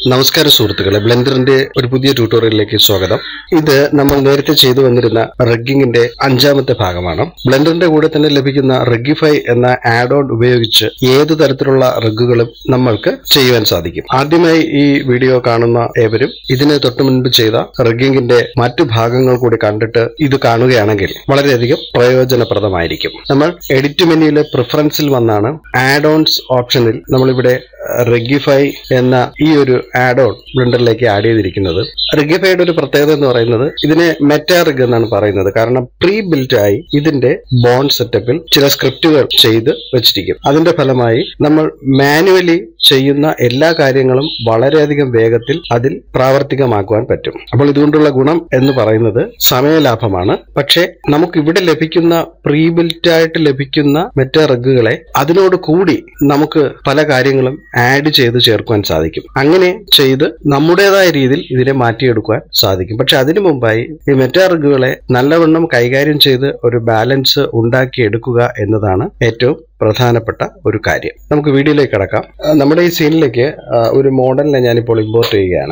നമസ്കാരം സുഹൃത്തുക്കളെ ബ്ലെൻഡറിന്റെ ഒരു പുതിയ ട്യൂട്ടോറിയലിലേക്ക് സ്വാഗതം ഇത് നമ്മൾ നേരത്തെ ചെയ്തു വന്നിരുന്ന റഗ്ഗിങ്ങിന്റെ അഞ്ചാമത്തെ ഭാഗമാണ് ബ്ലെൻഡറിന്റെ കൂടെ തന്നെ ലഭിക്കുന്ന റഗ്ഗിഫൈ എന്ന ആഡ് ഓൺ ഉപയോഗിച്ച് ഏത് തരത്തിലുള്ള റഗ്ഗുകളും നമ്മൾക്ക് ചെയ്യുവാൻ സാധിക്കും ആദ്യമായി ഈ വീഡിയോ കാണുന്ന ഏവരും ഇതിന് തൊട്ടു മുൻപ് ചെയ്ത റഗ്ഗിങ്ങിന്റെ മറ്റു ഭാഗങ്ങൾ കൂടി കണ്ടിട്ട് ഇത് കാണുകയാണെങ്കിൽ വളരെയധികം പ്രയോജനപ്രദമായിരിക്കും നമ്മൾ എഡിറ്റ് മെനുവിലെ പ്രിഫറൻസിൽ വന്നാണ് ആഡ് ഓൺസ് ഓപ്ഷനിൽ നമ്മളിവിടെ റെഗിഫൈ എന്ന ഈ ഒരു ആഡ് ഓൺ ബ്ലെൻഡറിലേക്ക് ആഡ് ചെയ്തിരിക്കുന്നത് റെഗിഫൈയുടെ ഒരു പ്രത്യേകത എന്ന് പറയുന്നത് ഇതിനെ മെറ്റാ റിഗ് എന്നാണ് പറയുന്നത് കാരണം പ്രീ ബിൽറ്റ് ആയി ഇതിന്റെ ബോൺ സെറ്റപ്പിൽ ചില സ്ക്രിപ്റ്റുകൾ ചെയ്ത് വെച്ചിരിക്കും അതിന്റെ ഫലമായി നമ്മൾ മാനുവലി ചെയ്യുന്ന എല്ലാ കാര്യങ്ങളും വളരെയധികം വേഗത്തിൽ അതിൽ പ്രാവർത്തികമാക്കുവാൻ പറ്റും അപ്പോൾ ഇതുകൊണ്ടുള്ള ഗുണം എന്ന് പറയുന്നത് സമയലാഭമാണ് പക്ഷേ നമുക്ക് ഇവിടെ ലഭിക്കുന്ന പ്രീ ബിൽറ്റ് ആയിട്ട് ലഭിക്കുന്ന മെറ്റാ റിഗുകളെ അതിനോട് കൂടി നമുക്ക് പല കാര്യങ്ങളും ആഡ് ചെയ്ത് ചേർക്കുവാൻ സാധിക്കും അങ്ങനെ ചെയ്ത് നമ്മുടേതായ രീതിയിൽ ഇതിനെ മാറ്റിയെടുക്കുവാൻ സാധിക്കും പക്ഷെ അതിനു മുമ്പായി ഈ മെറ്റാ റിഗുകളെ നല്ലവണ്ണം കൈകാര്യം ചെയ്ത് ഒരു ബാലൻസ് ഉണ്ടാക്കിയെടുക്കുക എന്നതാണ് ഏറ്റവും പ്രധാനപ്പെട്ട ഒരു കാര്യം നമുക്ക് വീഡിയോയിലേക്ക് കടക്കാം ആ, നമ്മുടെ ഈ സീനിലേക്ക് ആ, ഒരു മോഡലിനെ ഞാനിപ്പോൾ ഇമ്പോർട്ട് ചെയ്യുകയാണ്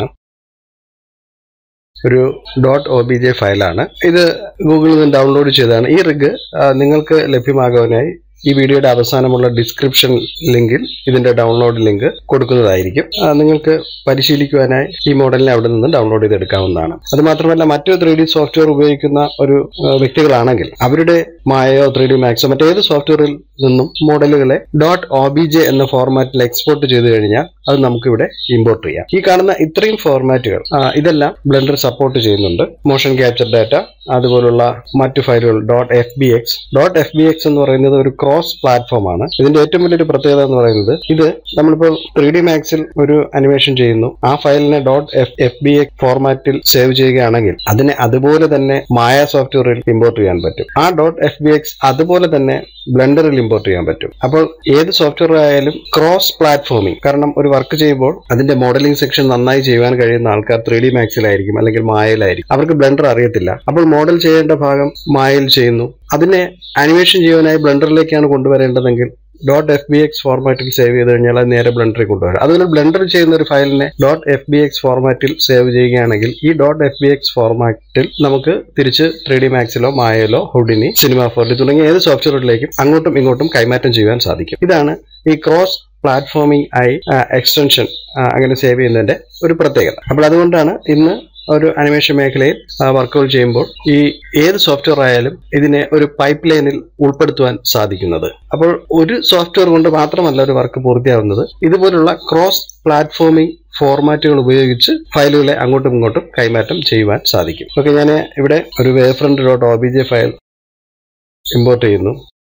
ഒരു ഡോട്ട് ഒ ബി ജെ ഫയലാണ് ഇത് ഗൂഗിളിൽ നിന്ന് ഡൗൺലോഡ് ചെയ്തതാണ് ഈ റിഗ് നിങ്ങൾക്ക് ലഭ്യമാകാനായി ഈ വീഡിയോയുടെ അവസാനമുള്ള ഡിസ്ക്രിപ്ഷൻ ലിങ്കിൽ ഇതിന്റെ ഡൗൺലോഡ് ലിങ്ക് കൊടുക്കുന്നതായിരിക്കും ആ, നിങ്ങൾക്ക് പരിശീലിക്കുവാനായി ഈ മോഡലിനെ അവിടെ നിന്ന് ഡൗൺലോഡ് ചെയ്തെടുക്കാവുന്നതാണ് അത് മാത്രമല്ല മറ്റൊരു ത്രീ ഡി സോഫ്റ്റ്വെയർ ഉപയോഗിക്കുന്ന ഒരു ആ, വ്യക്തികളാണെങ്കിൽ അവരുടെ മായയോ ത്രീ ഡി മാക്സോ മറ്റേത് സോഫ്റ്റ്വെയറിൽ നിന്നും മോഡലുകളെ ഡോട്ട് ഒ ബി ജെ എന്ന ഫോർമാറ്റിൽ എക്സ്പോർട്ട് ചെയ്ത് കഴിഞ്ഞാൽ അത് നമുക്കിവിടെ ഇമ്പോർട്ട് ചെയ്യാം ഈ കാണുന്ന ഇത്രയും ഫോർമാറ്റുകൾ ആ, ഇതെല്ലാം ബ്ലെൻഡർ സപ്പോർട്ട് ചെയ്യുന്നുണ്ട് മോഷൻ ക്യാപ്ചർ ഡാറ്റ അതുപോലുള്ള മറ്റു ഫയലുകൾ dot F B X dot F B X എന്ന് പറയുന്നത് ഒരു ക്രോസ് പ്ലാറ്റ്ഫോം ആണ് ഇതിന്റെ ഏറ്റവും വലിയൊരു പ്രത്യേകത എന്ന് പറയുന്നത് ഇത് നമ്മളിപ്പോൾ ത്രീ ഡി മാക്സിൽ ഒരു അനിമേഷൻ ചെയ്യുന്നു ആ ഫയലിനെ dot F F B X ഫോർമാറ്റിൽ സേവ് ചെയ്യുകയാണെങ്കിൽ അതിനെ അതുപോലെ തന്നെ മായ സോഫ്റ്റ്വെയറിൽ ഇമ്പോർട്ട് ചെയ്യാൻ പറ്റും ആ ഡോട്ട് എഫ് ബി എക്സ് അതുപോലെ തന്നെ ബ്ലെൻഡറിൽ ഇമ്പോർട്ട് ചെയ്യാൻ പറ്റും അപ്പോൾ ഏത് സോഫ്റ്റ്വെയർ ആയാലും ക്രോസ് പ്ലാറ്റ്ഫോമിംഗ് കാരണം ഒരു വർക്ക് ചെയ്യുമ്പോൾ അതിന്റെ മോഡലിംഗ് സെക്ഷൻ നന്നായി ചെയ്യുവാൻ കഴിയുന്ന ആൾക്കാർ ത്രീ ഡി മാക്സിലായിരിക്കും അല്ലെങ്കിൽ മായയിലായിരിക്കും അവർക്ക് ബ്ലെൻഡർ അറിയത്തില്ല അപ്പോൾ മോഡൽ ചെയ്യേണ്ട ഭാഗം മായയിൽ ചെയ്യുന്നു അതിനെ അനിമേഷൻ ചെയ്യുവാനായി ബ്ലെൻഡറിലേക്കാണ് കൊണ്ടുവരേണ്ടതെങ്കിൽ ഡോട്ട് എഫ് ബി എക്സ് ഫോർമാറ്റിൽ സേവ് ചെയ്ത് കഴിഞ്ഞാൽ അത് നേരെ ബ്ലെൻഡറിൽ കൊണ്ടുവരാം അതുപോലെ ബ്ലെൻഡർ ചെയ്യുന്ന ഒരു ഫയലിനെ ഡോട്ട് എഫ് ബി എക്സ് ഫോർമാറ്റിൽ സേവ് ചെയ്യുകയാണെങ്കിൽ ഈ ഡോട്ട് എഫ് ബി എക്സ് ഫോർമാറ്റിൽ നമുക്ക് തിരിച്ച് ത്രീ ഡി മാക്സിലോ മായയിലോ ഹുഡിനി സിനിമ ഫോർട്ടി തുടങ്ങിയ ഏത് സോഫ്റ്റ്വെയറിലേക്കും അങ്ങോട്ടും ഇങ്ങോട്ടും കൈമാറ്റം ചെയ്യുവാൻ സാധിക്കും ഇതാണ് ഈ ക്രോസ് പ്ലാറ്റ്ഫോമിംഗ് ആയി എക്സ്റ്റൻഷൻ അങ്ങനെ സേവ് ചെയ്യുന്നതിന്റെ ഒരു പ്രത്യേകത അപ്പോൾ അതുകൊണ്ടാണ് ഇന്ന് ഒരു അനിമേഷൻ മേഖലയിൽ വർക്കുകൾ ചെയ്യുമ്പോൾ ഈ ഏത് സോഫ്റ്റ്വെയർ ആയാലും ഇതിനെ ഒരു പൈപ്പ് ലൈനിൽ ഉൾപ്പെടുത്തുവാൻ സാധിക്കുന്നത് അപ്പോൾ ഒരു സോഫ്റ്റ്വെയർ കൊണ്ട് മാത്രമല്ല ഒരു വർക്ക് പൂർത്തിയാവുന്നത് ഇതുപോലുള്ള ക്രോസ് പ്ലാറ്റ്ഫോമിംഗ് ഫോർമാറ്റുകൾ ഉപയോഗിച്ച് ഫയലുകളെ അങ്ങോട്ടും ഇങ്ങോട്ടും കൈമാറ്റം ചെയ്യുവാൻ സാധിക്കും ഓക്കെ ഞാൻ ഇവിടെ ഒരു wavefront dot O B J file import ചെയ്യുന്നു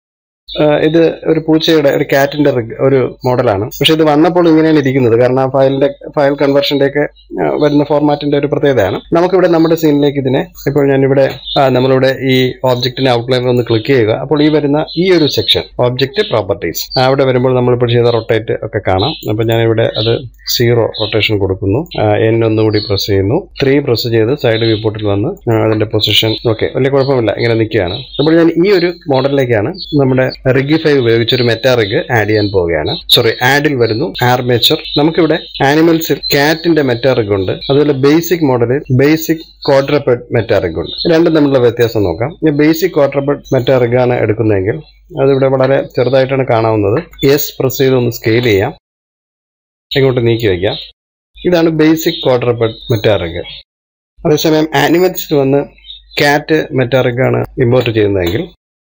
ആ, ഇത് ഒരു പൂച്ചയുടെ ഒരു കാറ്റിന്റെ റിഗ് ഒരു മോഡലാണ് പക്ഷെ ഇത് വന്നപ്പോൾ ഇങ്ങനെയാണ് ഇരിക്കുന്നത് കാരണം ആ ഫയലിന്റെ ഫയൽ കൺവേർഷന്റെ ഒക്കെ ആ, വരുന്ന ഫോർമാറ്റിന്റെ ഒരു പ്രത്യേകതയാണ് നമുക്കിവിടെ നമ്മുടെ സീനിലേക്ക് ഇതിനെ ഇപ്പോൾ ഞാനിവിടെ ആ, നമ്മളിവിടെ ഈ ഓബ്ജക്റ്റിന്റെ ഔട്ട്ലൈനർ ഒന്ന് ക്ലിക്ക് ചെയ്യുക അപ്പോൾ ഈ വരുന്ന ഈ ഒരു സെക്ഷൻ ഓബ്ജക്റ്റ് പ്രോപ്പർട്ടീസ് അവിടെ വരുമ്പോൾ നമ്മളിപ്പോൾ ചെയ്ത റൊട്ടേറ്റ് ഒക്കെ കാണാം അപ്പോൾ ഞാനിവിടെ അത് സീറോ റൊട്ടേഷൻ കൊടുക്കുന്നു എൻ ഒന്നുകൂടി പ്രസ് ചെയ്യുന്നു ത്രീ പ്രസ് ചെയ്ത് സൈഡ് വ്യൂ പോർട്ടിൽ വന്ന് ആ, അതിന്റെ പൊസിഷൻ ഓക്കെ വലിയ കുഴപ്പമില്ല ഇങ്ങനെ നിൽക്കുകയാണ് അപ്പോൾ ഞാൻ ഈ ഒരു മോഡലിലേക്കാണ് നമ്മുടെ റിഗിഫൈ ഉപയോഗിച്ച് ഒരു മെറ്റാ റിഗ് ആഡ് ചെയ്യാൻ പോവുകയാണ് സോറി ആഡിൽ വരുന്നു ആർമേച്ചർ നമുക്കിവിടെ ആനിമൽസിൽ കാറ്റിന്റെ മെറ്റാ റിഗ് ഉണ്ട് അതുപോലെ ബേസിക് മോഡലിൽ ബേസിക് ക്വാഡ്രപ്പഡ് മെറ്റാ റിഗ് ഉണ്ട് രണ്ടും തമ്മിലുള്ള വ്യത്യാസം നോക്കാം ഈ ബേസിക് ക്വാഡ്രപ്പഡ് മെറ്റാ റിഗ് ആണ് എടുക്കുന്നതെങ്കിൽ അതിവിടെ വളരെ ചെറുതായിട്ടാണ് കാണാവുന്നത് എസ് പ്രസ് ചെയ്ത് ഒന്ന് സ്കെയിൽ ചെയ്യാം ഇങ്ങോട്ട് നീക്കി വയ്ക്കാം ഇതാണ് ബേസിക് ക്വാഡ്രപ്പഡ് മെറ്റാ റിഗ് അതേസമയം ആനിമൽസിൽ വന്ന് കാറ്റ് മെറ്റാ റിഗ് ആണ് ഇമ്പോർട്ട് ചെയ്യുന്നതെങ്കിൽ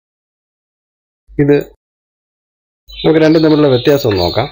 ഇത് നമുക്ക് രണ്ടും തമ്മിലുള്ള വ്യത്യാസം ഒന്ന് നോക്കാം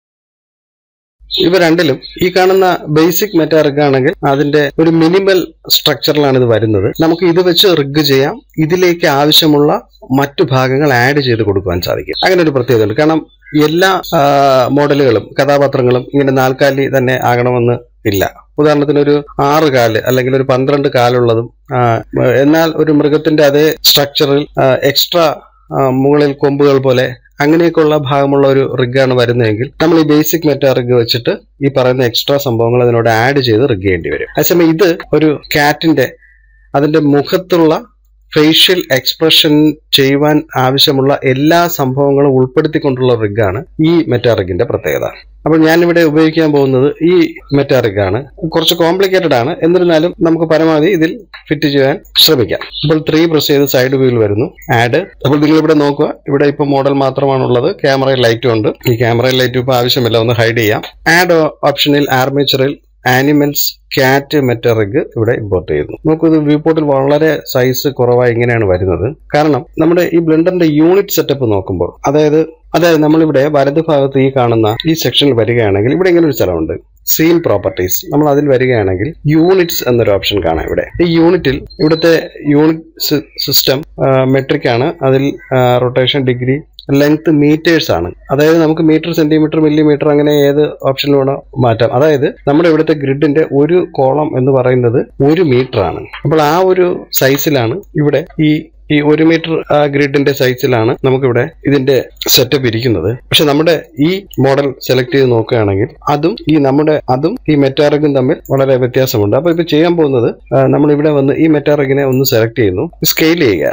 ഇവ രണ്ടിലും ഈ കാണുന്ന ബേസിക് മെറ്റാ റിഗ് ആണെങ്കിൽ അതിന്റെ ഒരു മിനിമൽ സ്ട്രക്ചറിലാണ് ഇത് വരുന്നത് നമുക്ക് ഇത് വെച്ച് റിഗ് ചെയ്യാം ഇതിലേക്ക് ആവശ്യമുള്ള മറ്റു ഭാഗങ്ങൾ ആഡ് ചെയ്ത് കൊടുക്കുവാൻ സാധിക്കും അങ്ങനെ ഒരു പ്രത്യേകത ഉണ്ട് കാരണം എല്ലാ ആ, മോഡലുകളും കഥാപാത്രങ്ങളും ഇങ്ങനെ നാൽക്കാലി തന്നെ ആകണമെന്ന് ഇല്ല ഉദാഹരണത്തിന് ഒരു ആറ് കാല് അല്ലെങ്കിൽ ഒരു പന്ത്രണ്ട് കാലുള്ളതും ആ, എന്നാൽ ഒരു മൃഗത്തിന്റെ അതേ സ്ട്രക്ചറിൽ എക്സ്ട്രാ മുകളിൽ കൊമ്പുകൾ പോലെ അങ്ങനെയൊക്കെയുള്ള ഭാഗമുള്ള ഒരു റിഗാണ് വരുന്നതെങ്കിൽ നമ്മൾ ഈ ബേസിക് മെറ്റാ റിഗ് വെച്ചിട്ട് ഈ പറയുന്ന എക്സ്ട്രാ സംഭവങ്ങൾ അതിനോട് ആഡ് ചെയ്ത് റിഗ് ചെയ്യേണ്ടി വരും അതേസമയം ഇത് ഒരു കാറ്റിന്റെ അതിന്റെ മുഖത്തുള്ള ഫേഷ്യൽ എക്സ്പ്രഷൻ ചെയ്യുവാൻ ആവശ്യമുള്ള എല്ലാ സംഭവങ്ങളും ഉൾപ്പെടുത്തിക്കൊണ്ടുള്ള റിഗാണ് ഈ മെറ്റാ റിഗിന്റെ പ്രത്യേകത അപ്പോൾ ഞാനിവിടെ ഉപയോഗിക്കാൻ പോകുന്നത് ഈ മെറ്റാ റിഗാണ് കുറച്ച് കോംപ്ലിക്കേറ്റഡ് ആണ് എന്നിരുന്നാലും നമുക്ക് പരമാവധി ഇതിൽ ഫിറ്റ് ചെയ്യാൻ ശ്രമിക്കാം അപ്പോൾ ത്രീ പ്രസ് ചെയ്ത് സൈഡ് വ്യൂവിൽ വരുന്നു ആഡ് അപ്പോൾ നിങ്ങൾ ഇവിടെ നോക്കുക ഇവിടെ ഇപ്പോൾ മോഡൽ മാത്രമാണുള്ളത് ക്യാമറയിൽ ലൈറ്റും ഉണ്ട് ഈ ക്യാമറയിൽ ലൈറ്റ് ഇപ്പോൾ ആവശ്യമില്ല ഒന്ന് ഹൈഡ് ചെയ്യാം ആഡ് ഓപ്ഷനിൽ ആർമേച്ചറിൽ ആനിമൽസ് ക്യാറ്റ് മെറ്ററിഗ് ഇവിടെ ഇമ്പോർട്ട് ചെയ്യുന്നു നമുക്കിത് വ്യൂ പോർട്ടിൽ വളരെ സൈസ് കുറവായി ഇങ്ങനെയാണ് വരുന്നത് കാരണം നമ്മുടെ ഈ ബ്ലെൻഡറിന്റെ യൂണിറ്റ് സെറ്റപ്പ് നോക്കുമ്പോൾ അതായത് അതായത് നമ്മളിവിടെ വലത് ഭാഗത്ത് ഈ കാണുന്ന ഈ സെക്ഷനിൽ വരികയാണെങ്കിൽ ഇവിടെ ഇങ്ങനെ ഒരു സ്ഥലമുണ്ട് സീൻ പ്രോപ്പർട്ടീസ് നമ്മൾ അതിൽ വരികയാണെങ്കിൽ യൂണിറ്റ്സ് എന്നൊരു ഓപ്ഷൻ കാണാം ഇവിടെ ഈ യൂണിറ്റിൽ ഇവിടുത്തെ യൂണിറ്റ് സിസ്റ്റം മെട്രിക് ആണ് അതിൽ റൊട്ടേഷൻ ഡിഗ്രി ലെങ്ത് മീറ്റേഴ്സ് ആണ് അതായത് നമുക്ക് മീറ്റർ സെന്റിമീറ്റർ മില്ലിമീറ്റർ അങ്ങനെ ഏത് ഓപ്ഷനിൽ വേണോ മാറ്റാം അതായത് നമ്മുടെ ഇവിടുത്തെ ഗ്രിഡിന്റെ ഒരു കോളം എന്ന് പറയുന്നത് ഒരു മീറ്റർ ആണ് അപ്പോൾ ആ ഒരു സൈസിലാണ് ഇവിടെ ഈ ഈ ഒരു മീറ്റർ ഗ്രിഡിന്റെ സൈസിലാണ് നമുക്കിവിടെ ഇതിന്റെ സെറ്റപ്പ് ഇരിക്കുന്നത് പക്ഷെ നമ്മുടെ ഈ മോഡൽ സെലക്ട് ചെയ്ത് നോക്കുകയാണെങ്കിൽ അതും ഈ നമ്മുടെ അതും ഈ മെറ്റാറിഗും തമ്മിൽ വളരെ വ്യത്യാസമുണ്ട് അപ്പൊ ഇപ്പൊ ചെയ്യാൻ പോകുന്നത് നമ്മൾ ഇവിടെ വന്ന് ഈ മെറ്റാറിഗിനെ ഒന്ന് സെലക്ട് ചെയ്യുന്നു സ്കെയിൽ ചെയ്യുക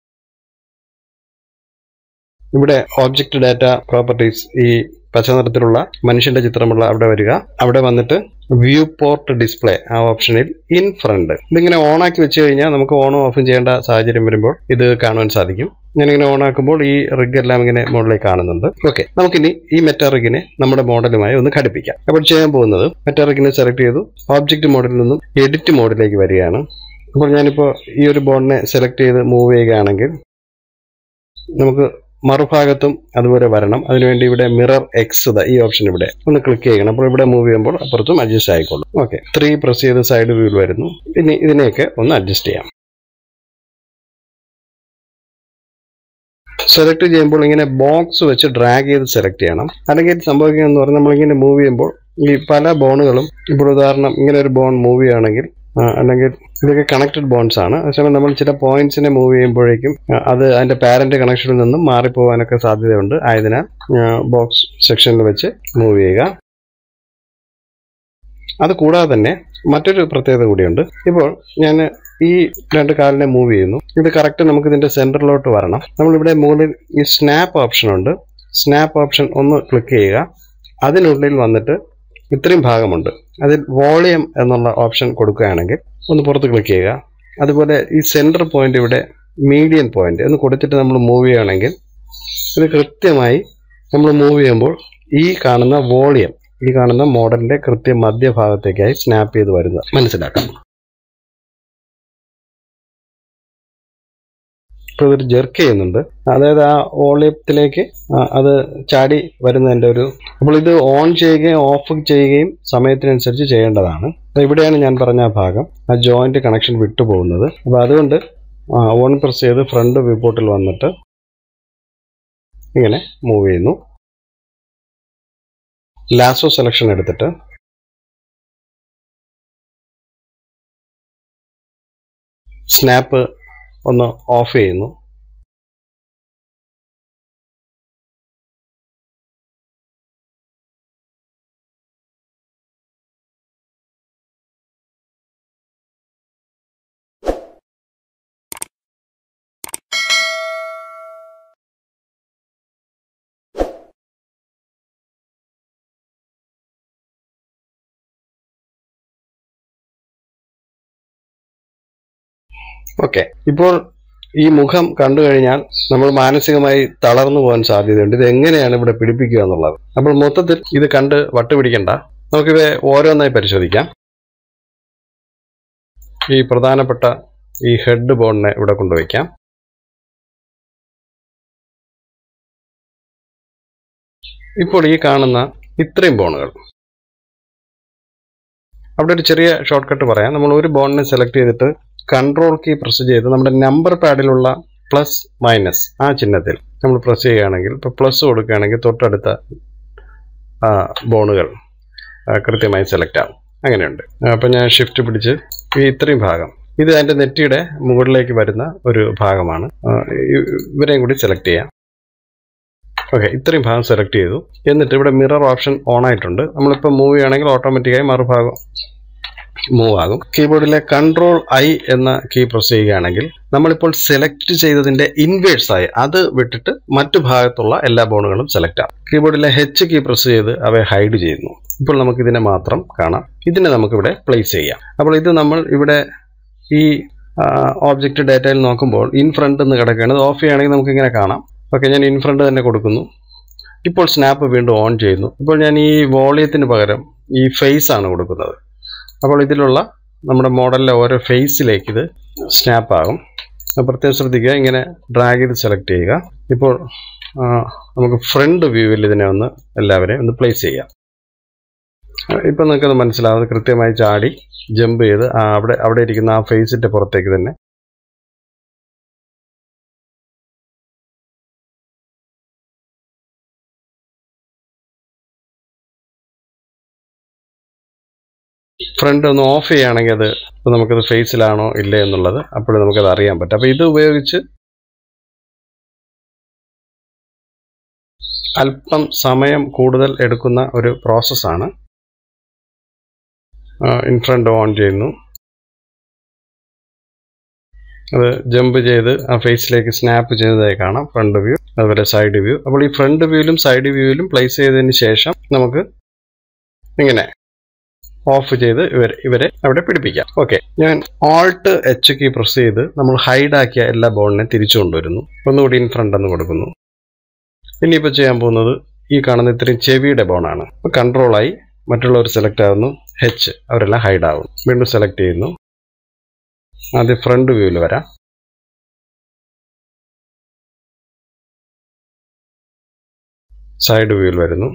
ഇവിടെ ഓബ്ജക്റ്റ് ഡാറ്റ പ്രോപ്പർട്ടീസ് ഈ പച്ച നിറത്തിലുള്ള മനുഷ്യന്റെ ചിത്രമുള്ള അവിടെ വരിക അവിടെ വന്നിട്ട് വ്യൂ പോർട്ട് ഡിസ്പ്ലേ ആ ഓപ്ഷനിൽ ഇൻ ഫ്രണ്ട് ഇതിങ്ങനെ ഓൺ ആക്കി വെച്ച് കഴിഞ്ഞാൽ നമുക്ക് ഓണും ഓഫും ചെയ്യേണ്ട സാഹചര്യം വരുമ്പോൾ ഇത് കാണുവാൻ സാധിക്കും ഞാനിങ്ങനെ ഓൺ ആക്കുമ്പോൾ ഈ റിഗ് എല്ലാം ഇങ്ങനെ മോഡലിൽ കാണുന്നുണ്ട് ഓക്കെ നമുക്കിനി ഈ മെറ്റാ റിഗിനെ നമ്മുടെ മോഡലുമായി ഒന്ന് ഘടിപ്പിക്കാം അപ്പോൾ ചെയ്യാൻ പോകുന്നത് മെറ്റാ റിഗിനെ സെലക്ട് ചെയ്തു ഓബ്ജക്റ്റ് മോഡിൽ നിന്നും എഡിറ്റ് മോഡിലേക്ക് വരികയാണ് അപ്പോൾ ഞാനിപ്പോൾ ഈ ഒരു ബോർഡിനെ സെലക്ട് ചെയ്ത് മൂവ് ചെയ്യുകയാണെങ്കിൽ നമുക്ക് മറുഭാഗത്തും അതുപോലെ വരണം അതിനുവേണ്ടി ഇവിടെ മിറർ എക്സ് ഈ ഓപ്ഷൻ ഇവിടെ ഒന്ന് ക്ലിക്ക് ചെയ്യണം അപ്പോൾ ഇവിടെ മൂവ് ചെയ്യുമ്പോൾ അപ്പുറത്തും അഡ്ജസ്റ്റ് ആയിക്കോളും ഓക്കെ ത്രീ പ്രസ് ചെയ്ത് സൈഡ് വ്യൂവിൽ വരുന്നു ഇനി ഇതിനെയൊക്കെ ഒന്ന് അഡ്ജസ്റ്റ് ചെയ്യാം സെലക്ട് ചെയ്യുമ്പോൾ ഇങ്ങനെ ബോക്സ് വെച്ച് ഡ്രാഗ് ചെയ്ത് സെലക്ട് ചെയ്യണം അല്ലെങ്കിൽ സംഭവിക്കുക എന്ന് പറഞ്ഞാൽ നമ്മളിങ്ങനെ മൂവ് ചെയ്യുമ്പോൾ ഈ പല ബോണുകളും ഇപ്പോൾ ഉദാഹരണം ഇങ്ങനെ ഒരു ബോൺ മൂവ് ചെയ്യുകയാണെങ്കിൽ അല്ലെങ്കിൽ ഇതൊക്കെ കണക്റ്റഡ് ബോൺസ് ആണ് അതേസമയം നമ്മൾ ചില പോയിന്റ്സിനെ മൂവ് ചെയ്യുമ്പോഴേക്കും അത് അതിന്റെ പാരന്റ് കണക്ഷനിൽ നിന്നും മാറിപ്പോകാനൊക്കെ സാധ്യതയുണ്ട് ആയതിനാൽ ബോക്സ് സെക്ഷനിൽ വെച്ച് മൂവ് ചെയ്യുക അത് കൂടാതെ തന്നെ മറ്റൊരു പ്രത്യേകത കൂടിയുണ്ട് ഇപ്പോൾ ഞാൻ ഈ രണ്ട് കാലിനെ മൂവ് ചെയ്യുന്നു ഇത് കറക്റ്റ് നമുക്ക് ഇതിന്റെ സെന്ററിലോട്ട് വരണം നമ്മളിവിടെ മുകളിൽ ഈ സ്നാപ്പ് ഓപ്ഷൻ ഉണ്ട് സ്നാപ്പ് ഓപ്ഷൻ ഒന്ന് ക്ലിക്ക് ചെയ്യുക അതിനുള്ളിൽ വന്നിട്ട് ഇത്രയും ഭാഗമുണ്ട് അതിൽ വോളിയം എന്നുള്ള ഓപ്ഷൻ കൊടുക്കുകയാണെങ്കിൽ ഒന്ന് പുറത്ത് ക്ലിക്ക് ചെയ്യുക അതുപോലെ ഈ സെൻറ്റർ പോയിന്റ് ഇവിടെ മീഡിയൻ പോയിന്റ് എന്ന് കൊടുത്തിട്ട് നമ്മൾ മൂവ് ചെയ്യുകയാണെങ്കിൽ ഇത് കൃത്യമായി നമ്മൾ മൂവ് ചെയ്യുമ്പോൾ ഈ കാണുന്ന വോളിയം ഈ കാണുന്ന മോഡലിന്റെ കൃത്യ മധ്യഭാഗത്തേക്കായി സ്നാപ്പ് ചെയ്ത് വരുന്നത് മനസ്സിലാക്കാം ഇപ്പോൾ ഇതൊരു ജെർക്ക് ചെയ്യുന്നുണ്ട് അതായത് ആ വോളിയത്തിലേക്ക് അത് ചാടി വരുന്നതിൻ്റെ ഒരു അപ്പോൾ ഇത് ഓൺ ചെയ്യുകയും ഓഫ് ചെയ്യുകയും സമയത്തിനനുസരിച്ച് ചെയ്യേണ്ടതാണ് ഇവിടെയാണ് ഞാൻ പറഞ്ഞ ആ ഭാഗം ആ ജോയിന്റ് കണക്ഷൻ വിട്ടുപോകുന്നത് അപ്പോൾ അതുകൊണ്ട് ഓൺ പ്രസ് ചെയ്ത് ഫ്രണ്ട് വ്യൂ പോർട്ടിൽ വന്നിട്ട് ഇങ്ങനെ മൂവ് ചെയ്യുന്നു ലാസോ സെലക്ഷൻ എടുത്തിട്ട് സ്നാപ്പ് ഒന്ന് ഓഫ് ചെയ്യുന്നു ഓക്കെ ഇപ്പോൾ ഈ മുഖം കണ്ടു കഴിഞ്ഞാൽ നമ്മൾ മാനസികമായി തളർന്നു പോകാൻ സാധ്യതയുണ്ട് ഇത് എങ്ങനെയാണ് ഇവിടെ പിടിപ്പിക്കുക എന്നുള്ളത് അപ്പോൾ മൊത്തത്തിൽ ഇത് കണ്ട് വട്ടുപിടിക്കണ്ട നമുക്കിത് ഓരോന്നായി പരിശോധിക്കാം ഈ പ്രധാനപ്പെട്ട ഈ ഹെഡ് ബോണിനെ ഇവിടെ കൊണ്ടുവയ്ക്കാം ഇപ്പോൾ ഈ കാണുന്ന ഇത്രയും ബോണുകൾ അവിടെ ഒരു ചെറിയ ഷോർട്ട് കട്ട് പറയാം നമ്മൾ ഒരു ബോണിനെ സെലക്ട് ചെയ്തിട്ട് കൺട്രോൾ കീ പ്രസ് ചെയ്ത് നമ്മുടെ നമ്പർ പാഡിലുള്ള പ്ലസ് മൈനസ് ആ ചിഹ്നത്തിൽ നമ്മൾ പ്രസ് ചെയ്യുകയാണെങ്കിൽ ഇപ്പോൾ പ്ലസ് കൊടുക്കുകയാണെങ്കിൽ തൊട്ടടുത്ത ബോണുകൾ കൃത്യമായി സെലക്ട് ആവും അങ്ങനെയുണ്ട് അപ്പം ഞാൻ ഷിഫ്റ്റ് പിടിച്ച് ഈ ഇത്രയും ഭാഗം ഇത് അതിൻ്റെ നെറ്റിയുടെ മുകളിലേക്ക് വരുന്ന ഒരു ഭാഗമാണ് ഇവരെയും കൂടി സെലക്ട് ചെയ്യാം ഓക്കെ ഇത്രയും ഭാഗം സെലക്ട് ചെയ്തു എന്നിട്ട് ഇവിടെ മിറർ ഓപ്ഷൻ ഓൺ ആയിട്ടുണ്ട് നമ്മളിപ്പോൾ മൂവ് ചെയ്യുകയാണെങ്കിൽ ഓട്ടോമാറ്റിക്കായി മറുഭാഗം മൂവ് ആകും കീബോർഡിലെ കൺട്രോൾ ഐ എന്ന കീ പ്രസ് ചെയ്യുകയാണെങ്കിൽ നമ്മളിപ്പോൾ സെലക്ട് ചെയ്തതിന്റെ ഇൻവേഴ്സ് ആയി അത് വിട്ടിട്ട് മറ്റു ഭാഗത്തുള്ള എല്ലാ ബോണുകളും സെലക്ട് ആകും കീബോർഡിലെ എച്ച് കീ പ്രസ് ചെയ്ത് അവയെ ഹൈഡ് ചെയ്യുന്നു ഇപ്പോൾ നമുക്ക് ഇതിനെ മാത്രം കാണാം ഇതിനെ നമുക്കിവിടെ പ്ലേസ് ചെയ്യാം അപ്പോൾ ഇത് നമ്മൾ ഇവിടെ ഈ ഓബ്ജക്റ്റ് ഡേറ്റയിൽ നോക്കുമ്പോൾ ഇൻ ഫ്രണ്ട് എന്ന് കിടക്കുകയാണ് ഇത് ഓഫ് ചെയ്യുകയാണെങ്കിൽ നമുക്ക് ഇങ്ങനെ കാണാം ഓക്കെ ഞാൻ ഇൻ ഫ്രണ്ട് തന്നെ കൊടുക്കുന്നു ഇപ്പോൾ സ്നാപ്പ് വീണ്ടും ഓൺ ചെയ്യുന്നു ഇപ്പോൾ ഞാൻ ഈ വോളിയത്തിന് പകരം ഈ ഫേസ് ആണ് കൊടുക്കുന്നത് അപ്പോൾ ഇതിലുള്ള നമ്മുടെ മോഡലിലെ ഓരോ ഫേസിലേക്ക് ഇത് സ്നാപ്പ് ആകും അത് പ്രത്യേകം ശ്രദ്ധിക്കുക ഇങ്ങനെ ഡ്രാഗ് ചെയ്ത് സെലക്ട് ചെയ്യുക ഇപ്പോൾ ആ, നമുക്ക് ഫ്രണ്ട് വ്യൂവിൽ ഇതിനെ ഒന്ന് എല്ലാവരെയും ഒന്ന് പ്ലേസ് ചെയ്യാം ഇപ്പം നിങ്ങൾക്കത് മനസ്സിലാവും അത് കൃത്യമായി ചാടി ജമ്പ് ചെയ്ത് ആ അവിടെ അവിടെ ഇരിക്കുന്ന ആ ഫേസിന്റെ പുറത്തേക്ക് തന്നെ ഫ്രണ്ട് ഒന്ന് ഓഫ് ചെയ്യുകയാണെങ്കിൽ അത് ഇപ്പൊ നമുക്കത് ഫേസിലാണോ ഇല്ലേ എന്നുള്ളത് അപ്പോഴും നമുക്കത് അറിയാൻ പറ്റും അപ്പോൾ ഇത് ഉപയോഗിച്ച് അല്പം സമയം കൂടുതൽ എടുക്കുന്ന ഒരു പ്രോസസ്സാണ് ഇൻ ഫ്രണ്ട് ഓൺ ചെയ്യുന്നു അത് ജമ്പ് ചെയ്ത് ആ ഫേസിലേക്ക് സ്നാപ്പ് ചെയ്തതായി കാണാം ഫ്രണ്ട് വ്യൂ അതുപോലെ സൈഡ് വ്യൂ അപ്പോൾ ഈ ഫ്രണ്ട് വ്യൂവിലും സൈഡ് വ്യൂവിലും പ്ലേസ് ചെയ്തതിന് ശേഷം നമുക്ക് ഇങ്ങനെ ഓഫ് ചെയ്ത് ഇവരെ ഇവരെ അവിടെ പിടിപ്പിക്കാം ഓക്കെ ഞാൻ ആൾട്ട് എച്ച് കീ പ്രസ് ചെയ്ത് നമ്മൾ ഹൈഡ് ആക്കിയ എല്ലാ ബോളിനെ തിരിച്ചു കൊണ്ടുവരുന്നു ഒന്നുകൂടി ഇൻ ഫ്രണ്ട് എന്ന് കൊടുക്കുന്നു ഇനിയിപ്പോൾ ചെയ്യാൻ പോകുന്നത് ഈ കാണുന്ന ഇത്രയും ചെവിയുടെ ബോണാണ് അപ്പോൾ കൺട്രോളായി മറ്റുള്ളവർ സെലക്ട് ആകുന്നു ഹെച്ച് അവരെല്ലാം ഹൈഡ് ആകും വീണ്ടും സെലക്ട് ചെയ്യുന്നു ആദ്യം ഫ്രണ്ട് വ്യൂവിൽ വരാം സൈഡ് വ്യൂവിൽ വരുന്നു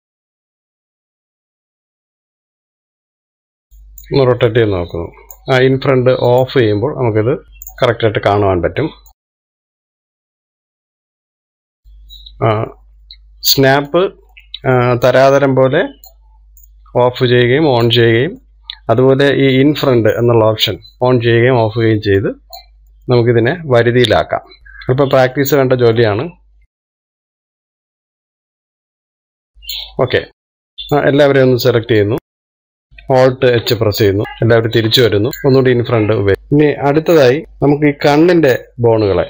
ഒന്ന് റൊട്ടേറ്റ് ചെയ്ത് നോക്കുന്നു ആ ഇൻ ഫ്രണ്ട് ഓഫ് ചെയ്യുമ്പോൾ നമുക്കിത് കറക്റ്റായിട്ട് കാണുവാൻ പറ്റും സ്നാപ്പ് തരാതരം പോലെ ഓഫ് ചെയ്യുകയും ഓൺ ചെയ്യുകയും അതുപോലെ ഈ ഇൻ ഫ്രണ്ട് എന്നുള്ള ഓപ്ഷൻ ഓൺ ചെയ്യുകയും ഓഫ് ചെയ്യുകയും ചെയ്ത് നമുക്കിതിനെ വരുതിയിലാക്കാം അപ്പോൾ പ്രാക്ടീസ് വേണ്ട ജോലിയാണ് ഓക്കെ എല്ലാവരെയും ഒന്ന് സെലക്ട് ചെയ്യുന്നു ഓൾട്ട് എച്ച് പ്രസ് ചെയ്യുന്നു എല്ലാവരും തിരിച്ചു വരുന്നു ഒന്നുകൂടി ഇൻ ഫ്രണ്ട് ഉപയോഗിക്കും ഇനി അടുത്തതായി നമുക്ക് ഈ കണ്ണിന്റെ ബോണുകളെ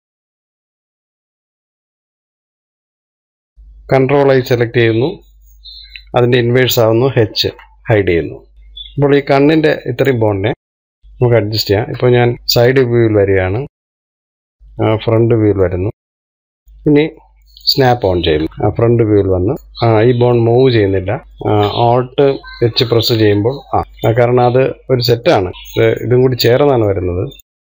കൺട്രോൾ ആയി സെലക്ട് ചെയ്യുന്നു അതിന്റെ ഇൻവേഴ്സ് ആവുന്നു ഹെച്ച് ഹൈഡ് ചെയ്യുന്നു അപ്പോൾ ഈ കണ്ണിന്റെ ഇത്രയും ബോണിനെ നമുക്ക് അഡ്ജസ്റ്റ് ചെയ്യാം ഇപ്പോൾ ഞാൻ സൈഡ് വ്യൂവിൽ വരികയാണ് ഫ്രണ്ട് വ്യൂവിൽ വരുന്നു ഇനി സ്നാപ്പ് ഓൺ ചെയ്യുന്നു ആ ഫ്രണ്ട് വ്യൂവിൽ വന്ന് ആ, ഈ ബോൺ മൂവ് ചെയ്യുന്നില്ല ഓൾട്ട് വെച്ച് പ്രസ് ചെയ്യുമ്പോൾ ആ ആ, കാരണം അത് ഒരു സെറ്റാണ് ഇത് ഇതും കൂടി ചേർന്നാണ് വരുന്നത്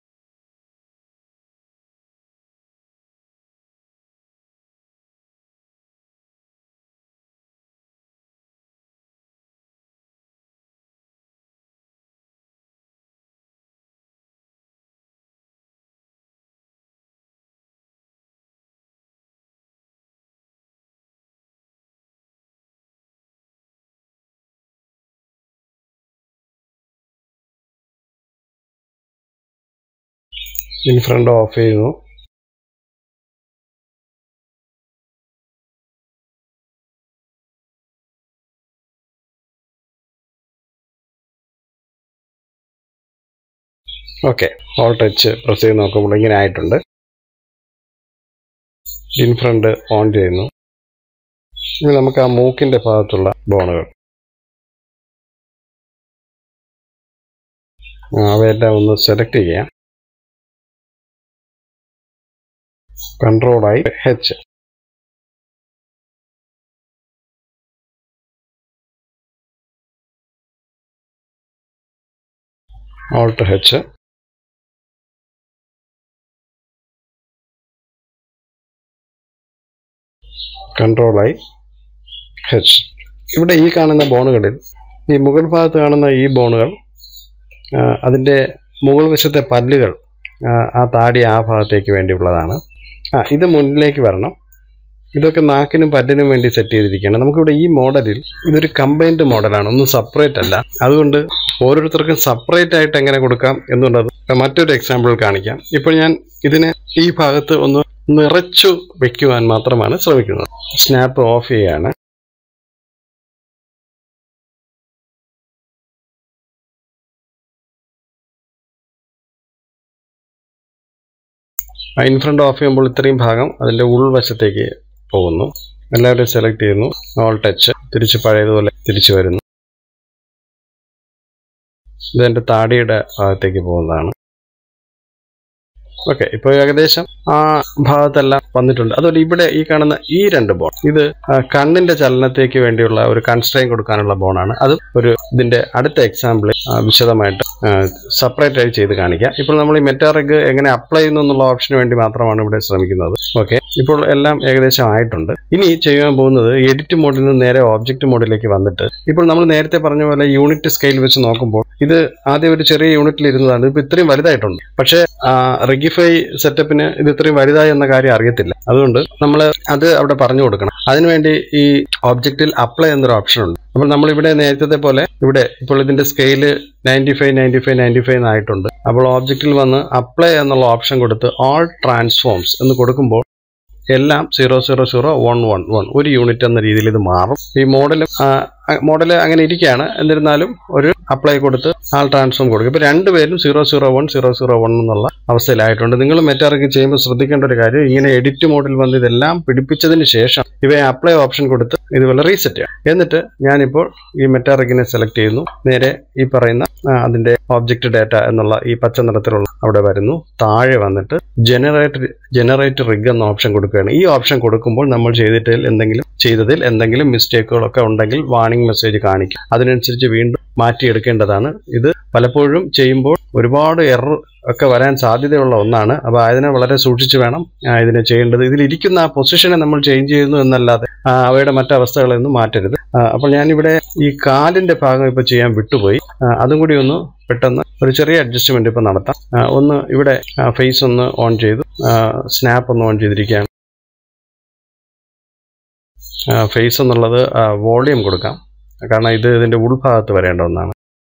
ഇൻ ഫ്രണ്ട് ഓഫ് ചെയ്യുന്നു ഓക്കെ ഓൾ ടച്ച് പ്രസ് ചെയ്ത് നോക്കുമ്പോൾ ഇങ്ങനെ ആയിട്ടുണ്ട് ഇൻ ഫ്രണ്ട് ഓൺ ചെയ്യുന്നു ഇനി നമുക്ക് ആ മൂക്കിന്റെ ഭാഗത്തുള്ള ബോണുകൾ ആ, അവയെല്ലാം ഒന്ന് സെലക്ട് ചെയ്യാം കൺട്രോളായി ഹെച്ച് ഓൾട്ട് ഹെച്ച് കൺട്രോളായി ഹെച്ച് ഇവിടെ ഈ കാണുന്ന ബോണുകളിൽ ഈ മുകൾ ഭാഗത്ത് കാണുന്ന ഈ ബോണുകൾ ആ, അതിൻ്റെ മുകൾ വശത്തെ പല്ലുകൾ ആ, ആ താടി ആ ഭാഗത്തേക്ക് വേണ്ടിയുള്ളതാണ് ആ ഇത് മുന്നിലേക്ക് വരണം ഇതൊക്കെ നാക്കിനും പല്ലിനും വേണ്ടി സെറ്റ് ചെയ്തിരിക്കുകയാണ് നമുക്കിവിടെ ഈ മോഡലിൽ ഇതൊരു കമ്പൈൻഡ് മോഡലാണ് ഒന്നും സെപ്പറേറ്റ് അല്ല അതുകൊണ്ട് ഓരോരുത്തർക്കും സെപ്പറേറ്റ് ആയിട്ട് എങ്ങനെ കൊടുക്കാം എന്നുള്ളത് മറ്റൊരു എക്സാമ്പിൾ കാണിക്കാം ഇപ്പോൾ ഞാൻ ഇതിനെ ഈ ഭാഗത്ത് ഒന്ന് നിറച്ചു വെക്കുവാൻ മാത്രമാണ് ശ്രമിക്കുന്നത് സ്നാപ്പ് ഓഫ് ചെയ്യാണ് ഇൻഫ്രണ്ട് ഓഫ് ചെയ്യുമ്പോൾ ഇത്രയും ഭാഗം അതിൻ്റെ ഉൾവശത്തേക്ക് പോകുന്നു എല്ലാവരും സെലക്ട് ചെയ്യുന്നു ഓൾ ടച്ച് തിരിച്ച് പഴയതുപോലെ തിരിച്ചു വരുന്നു ഇതെൻ്റെ താടിയുടെ ഭാഗത്തേക്ക് പോകുന്നതാണ് ഓക്കെ ഇപ്പോൾ ഏകദേശം ആ ഭാഗത്തെല്ലാം വന്നിട്ടുണ്ട് അതുപോലെ ഇവിടെ ഈ കാണുന്ന ഈ രണ്ട് ബോൺ ഇത് ആ, കണ്ണിന്റെ ചലനത്തേക്ക് വേണ്ടിയുള്ള ഒരു കൺസ്ട്രെയിൻ കൊടുക്കാനുള്ള ബോണാണ് അത് ഒരു ഇതിന്റെ അടുത്ത എക്സാമ്പിളിൽ വിശദമായിട്ട് സെപ്പറേറ്റ് ആയി ചെയ്ത് കാണിക്കാം ഇപ്പോൾ നമ്മൾ ഈ മെറ്റാറിഗ് എങ്ങനെ അപ്ലൈ ചെയ്യുന്നു എന്നുള്ള ഓപ്ഷന് വേണ്ടി മാത്രമാണ് ഇവിടെ ശ്രമിക്കുന്നത് ഓക്കെ ഇപ്പോൾ എല്ലാം ഏകദേശം ആയിട്ടുണ്ട് ഇനി ചെയ്യാൻ പോകുന്നത് എഡിറ്റ് മോഡിൽ നിന്ന് നേരെ ഓബ്ജക്റ്റ് മോഡിലേക്ക് വന്നിട്ട് ഇപ്പോൾ നമ്മൾ നേരത്തെ പറഞ്ഞ പോലെ യൂണിറ്റ് സ്കെയിൽ വെച്ച് നോക്കുമ്പോൾ ഇത് ആദ്യം ഒരു ചെറിയ യൂണിറ്റിൽ ഇരുന്നതാണ് ഇപ്പോൾ ഇത്രയും വലുതായിട്ടുണ്ട് പക്ഷേ റെഗിഫൈ സെറ്റപ്പിന് ഇത് ഇത്രയും വലുതായി എന്ന കാര്യം അറിയത്തില്ല അതുകൊണ്ട് നമ്മൾ അത് അവിടെ പറഞ്ഞു കൊടുക്കണം അതിനുവേണ്ടി ഈ ഓബ്ജക്റ്റിൽ അപ്ലൈ എന്നൊരു ഓപ്ഷൻ ഉണ്ട് അപ്പോൾ നമ്മൾ ഇവിടെ നേരത്തെ പോലെ ഇവിടെ ഇപ്പോൾ ഇതിന്റെ scale ninety five ninety five ninety five ആയിട്ടുണ്ട് അപ്പോൾ ഓബ്ജക്റ്റിൽ വന്ന് അപ്ലൈ എന്നുള്ള ഓപ്ഷൻ കൊടുത്ത് ഓൾ ട്രാൻസ്ഫോംസ് എന്ന് കൊടുക്കുമ്പോൾ എല്ലാം zero zero zero one one one ഒരു യൂണിറ്റ് എന്ന രീതിയിൽ ഇത് മാറും ഈ മോഡലും മോഡൽ അങ്ങനെ ഇരിക്കുകയാണ് എന്നിരുന്നാലും ഒരു അപ്ലൈ കൊടുത്ത് ആൾ ട്രാൻസ്ഫോം കൊടുക്കും ഇപ്പോൾ രണ്ടുപേരും zero zero one zero zero one എന്നുള്ള അവസ്ഥയിലായിട്ടുണ്ട് നിങ്ങൾ മെറ്റാർക്ക് ചെയ്യുമ്പോൾ ശ്രദ്ധിക്കേണ്ട ഒരു കാര്യം ഇങ്ങനെ എഡിറ്റ് മോഡിൽ വന്ന് ഇതെല്ലാം പിടിപ്പിച്ചതിന് ശേഷം ഇവയെ അപ്ലൈ ഓപ്ഷൻ കൊടുത്ത് ഇതുപോലെ റീസെറ്റ് ചെയ്യാം എന്നിട്ട് ഞാനിപ്പോൾ ഈ മെറ്റാറിക്കിനെ സെലക്ട് ചെയ്യുന്നു നേരെ ഈ പറയുന്ന ആ, അതിന്റെ ഓബ്ജക്റ്റ് ഡാറ്റ എന്നുള്ള ഈ പച്ച നിറത്തിലുള്ള അവിടെ വരുന്നു താഴെ വന്നിട്ട് ജനറേറ്റ് ജനറേറ്റ് റിഗ് എന്ന ഓപ്ഷൻ കൊടുക്കുകയാണ് ഈ ഓപ്ഷൻ കൊടുക്കുമ്പോൾ നമ്മൾ ചെയ്തിട്ടിൽ എന്തെങ്കിലും ചെയ്തതിൽ എന്തെങ്കിലും മിസ്റ്റേക്കുകളൊക്കെ ഉണ്ടെങ്കിൽ വാണിംഗ് മെസ്സേജ് കാണിക്കും അതിനനുസരിച്ച് വീണ്ടും മാറ്റിയെടുക്കേണ്ടതാണ് ഇത് പലപ്പോഴും ചെയ്യുമ്പോൾ ഒരുപാട് എറർ ഒക്കെ വരാൻ സാധ്യതയുള്ള ഒന്നാണ് അപ്പോൾ അതിനെ വളരെ സൂക്ഷിച്ച് വേണം ആ, ഇതിനെ ചെയ്യേണ്ടത് ഇതിലിരിക്കുന്ന ആ പൊസിഷനെ നമ്മൾ ചേഞ്ച് ചെയ്യുന്നു എന്നല്ലാതെ ആ, അവയുടെ മറ്റവസ്ഥകളൊന്നും മാറ്റരുത് ആ, അപ്പോൾ ഞാനിവിടെ ഈ കാലിന്റെ ഭാഗം ഇപ്പോൾ ചെയ്യാൻ വിട്ടുപോയി ആ, അതും കൂടി ഒന്ന് പെട്ടെന്ന് ഒരു ചെറിയ അഡ്ജസ്റ്റ്മെന്റ് ഇപ്പോൾ നടത്താം ആ, ഒന്ന് ഇവിടെ ഫേസ് ഒന്ന് ഓൺ ചെയ്തു സ്നാപ്പ് ഒന്ന് ഓൺ ചെയ്തിരിക്കുകയാണ് ഫേസ് എന്നുള്ളത് വോളിയം കൊടുക്കാം കാരണം ഇത് ഇതിന്റെ ഉൾഭാഗത്ത് വരേണ്ട ഒന്നാണ്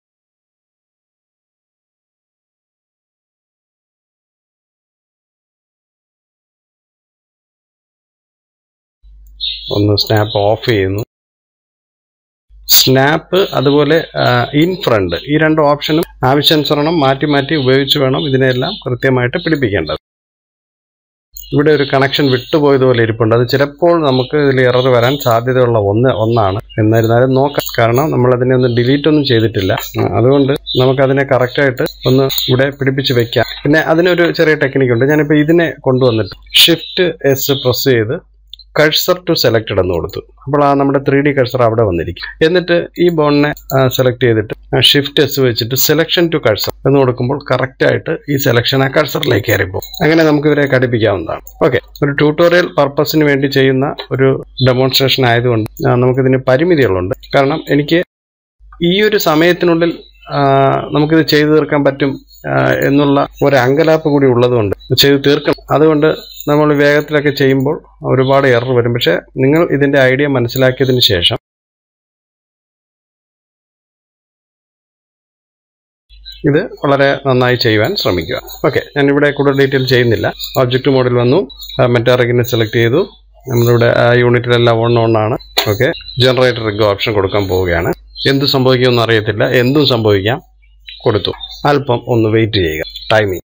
ഒന്ന് സ്നാപ്പ് ഓഫ് ചെയ്യുന്നു സ്നാപ്പ് അതുപോലെ ഇൻ ഫ്രണ്ട് ഈ രണ്ട് ഓപ്ഷനും ആവശ്യാനുസരണം മാറ്റി മാറ്റി ഉപയോഗിച്ച് വേണം ഇതിനെല്ലാം കൃത്യമായിട്ട് പിടിപ്പിക്കേണ്ടത് ഇവിടെ ഒരു കണക്ഷൻ വിട്ടുപോയതുപോലെ ഇരിപ്പുണ്ട് അത് ചിലപ്പോൾ നമുക്ക് ഇതിൽ എറർ വരാൻ സാധ്യതയുള്ള ഒന്ന് ഒന്നാണ് എന്നിരുന്നാലും നോക്കാം കാരണം നമ്മൾ അതിനെ ഒന്ന് ഡിലീറ്റ് ഒന്നും ചെയ്തിട്ടില്ല ഉം, അതുകൊണ്ട് നമുക്ക് അതിനെ കറക്റ്റായിട്ട് ഒന്ന് ഇവിടെ പിടിപ്പിച്ച് വെക്കാം പിന്നെ അതിനൊരു ചെറിയ ടെക്നിക്ക് ഉണ്ട് ഞാനിപ്പോൾ ഇതിനെ കൊണ്ടുവന്നിട്ട് ഷിഫ്റ്റ് എസ് പ്രസ് ചെയ്ത് കഴ്സർ ടു സെലക്റ്റഡ് എന്ന് കൊടുത്തു അപ്പോൾ ആ നമ്മുടെ ത്രീ ഡി കഴ്സർ അവിടെ വന്നിരിക്കും എന്നിട്ട് ഈ ബോണിനെ സെലക്ട് ചെയ്തിട്ട് ഷിഫ്റ്റ് എസ് വെച്ചിട്ട് സെലക്ഷൻ ടു കഴ്സർ എന്ന് കൊടുക്കുമ്പോൾ കറക്റ്റ് ആയിട്ട് ഈ സെലക്ഷൻ ആ കഴ്സറിലേക്ക് കയറിപ്പോകും അങ്ങനെ നമുക്ക് ഇവരെ ഘടിപ്പിക്കാവുന്നതാണ് ഓക്കെ ഒരു ട്യൂട്ടോറിയൽ പർപ്പസിന് വേണ്ടി ചെയ്യുന്ന ഒരു ഡെമോൺസ്ട്രേഷൻ ആയതുകൊണ്ട് ആ, നമുക്കിതിന് പരിമിതികളുണ്ട് കാരണം എനിക്ക് ഈ ഒരു സമയത്തിനുള്ളിൽ ആ, നമുക്കിത് ചെയ്തു തീർക്കാൻ പറ്റും ആ, എന്നുള്ള ഒരു അങ്കലാപ്പ് കൂടി ഉള്ളതുകൊണ്ട് ചെയ്ത് തീർക്കണം അതുകൊണ്ട് നമ്മൾ വേഗത്തിലൊക്കെ ചെയ്യുമ്പോൾ ഒരുപാട് എറർ വരും പക്ഷെ നിങ്ങൾ ഇതിന്റെ ഐഡിയ മനസ്സിലാക്കിയതിന് ശേഷം ഇത് വളരെ നന്നായി ചെയ്യുവാൻ ശ്രമിക്കുക ഓക്കെ ഞാനിവിടെ കൂടുതൽ ഡീറ്റെയിൽ ചെയ്യുന്നില്ല ഒബ്ജക്റ്റ് മോഡിൽ വന്നു മെറ്റാറിക്കിനെ സെലക്ട് ചെയ്തു നമ്മളിവിടെ ആ യൂണിറ്റിലെല്ലാം ഓൺ ഓൺ ആണ് ഓക്കെ ജനറേറ്റർ റിഗ് ഓപ്ഷൻ കൊടുക്കാൻ പോവുകയാണ് എന്ത് സംഭവിക്കുമെന്ന് അറിയത്തില്ല എന്തും സംഭവിക്കാം കൊടുത്തു അല്പം ഒന്ന് വെയിറ്റ് ചെയ്യുക ടൈമിംഗ്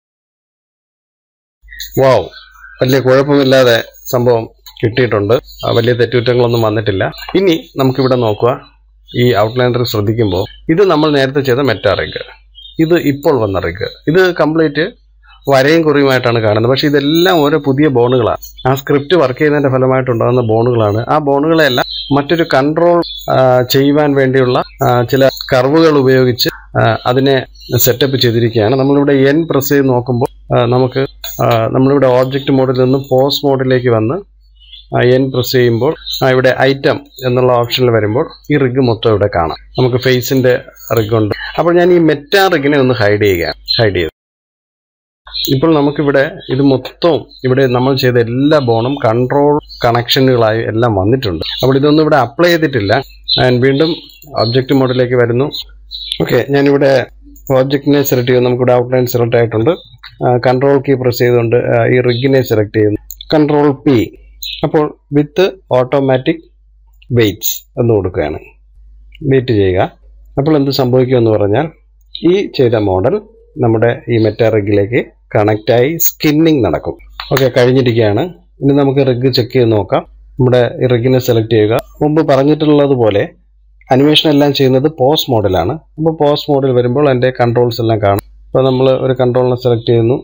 വാവ് വലിയ കുഴപ്പമില്ലാതെ സംഭവം കിട്ടിയിട്ടുണ്ട് ആ, വലിയ തെറ്റുകുറ്റങ്ങളൊന്നും വന്നിട്ടില്ല ഇനി നമുക്കിവിടെ നോക്കുക ഈ ഔട്ട്ലൈനർ ശ്രദ്ധിക്കുമ്പോൾ ഇത് നമ്മൾ നേരത്തെ ചെയ്ത മെറ്റാ റിഗ് ഇത് ഇപ്പോൾ വന്ന റിഗ് ഇത് കംപ്ലീറ്റ് വരയും കുറിയുമായിട്ടാണ് കാണുന്നത് പക്ഷേ ഇതെല്ലാം ഓരോ പുതിയ ബോണുകളാണ് ആ സ്ക്രിപ്റ്റ് വർക്ക് ചെയ്യുന്നതിന്റെ ഫലമായിട്ടുണ്ടാകുന്ന ബോണുകളാണ് ആ ബോണുകളെല്ലാം മറ്റൊരു കൺട്രോൾ ചെയ്യുവാൻ വേണ്ടിയുള്ള ആ, ചില കർവുകൾ ഉപയോഗിച്ച് ആ, അതിനെ സെറ്റപ്പ് ചെയ്തിരിക്കുകയാണ് നമ്മളിവിടെ എൻ പ്രസ് ചെയ്ത് നോക്കുമ്പോൾ ആ, നമുക്ക് ആ, നമ്മളിവിടെ ഓബ്ജക്റ്റ് മോഡിൽ നിന്ന് പോസ് മോഡിലേക്ക് വന്ന് എൻ പ്രസ് ചെയ്യുമ്പോൾ ആ, ഇവിടെ ഐറ്റം എന്നുള്ള ഓപ്ഷനിൽ വരുമ്പോൾ ഈ റിഗ് മൊത്തം ഇവിടെ കാണാം നമുക്ക് ഫേസിന്റെ റിഗ് ഉണ്ട് അപ്പോൾ ഞാൻ ഈ മെറ്റാ റിഗിനെ ഒന്ന് ഹൈഡ് ചെയ്യുകയാണ് ഹൈഡ് ചെയ്തു ഇപ്പോൾ നമുക്കിവിടെ ഇത് മൊത്തവും ഇവിടെ നമ്മൾ ചെയ്ത എല്ലാ ബോണും കൺട്രോൾ കണക്ഷനുകളായി എല്ലാം വന്നിട്ടുണ്ട് അപ്പോൾ ഇതൊന്നും ഇവിടെ അപ്ലൈ ചെയ്തിട്ടില്ല ഞാൻ വീണ്ടും ഒബ്ജക്റ്റ് മോഡിലേക്ക് വരുന്നു ഓക്കെ ഞാനിവിടെ ഓബ്ജക്റ്റിനെ സെലക്ട് ചെയ്യുന്നു നമുക്കിവിടെ ഔട്ട്ലൈൻ സെലക്ട് ആയിട്ടുണ്ട് കൺട്രോൾ കീ പ്രസ് ചെയ്തുകൊണ്ട് ആ, ഈ റിഗിനെ സെലക്ട് ചെയ്യുന്നു കൺട്രോൾ പി അപ്പോൾ വിത്ത് ഓട്ടോമാറ്റിക് വെയിറ്റ്സ് എന്ന് കൊടുക്കുകയാണ് വെയിറ്റ് ചെയ്യുക അപ്പോൾ എന്ത് സംഭവിക്കുമെന്ന് പറഞ്ഞാൽ ഈ ചെയ്ത മോഡൽ നമ്മുടെ ഈ മെറ്റാ റിഗിലേക്ക് കണക്റ്റായി സ്കിന്നിങ് നടക്കും ഓക്കെ കഴിഞ്ഞിരിക്കുകയാണ് ഇനി നമുക്ക് റിഗ് ചെക്ക് ചെയ്ത് നോക്കാം നമ്മുടെ ഈ റിഗിനെ സെലക്ട് ചെയ്യുക മുമ്പ് പറഞ്ഞിട്ടുള്ളത് പോലെ അനിമേഷൻ എല്ലാം ചെയ്യുന്നത് പോസ്റ്റ് മോഡിലാണ് അപ്പോൾ പോസ്റ്റ് മോഡിൽ വരുമ്പോൾ അതിൻ്റെ കൺട്രോൾസ് എല്ലാം കാണും അപ്പോൾ നമ്മൾ ഒരു കൺട്രോളിനെ സെലക്ട് ചെയ്യുന്നു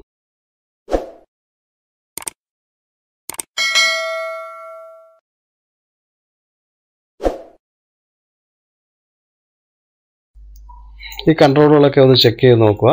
ഈ കൺട്രോളുകളൊക്കെ ഒന്ന് ചെക്ക് ചെയ്ത് നോക്കുക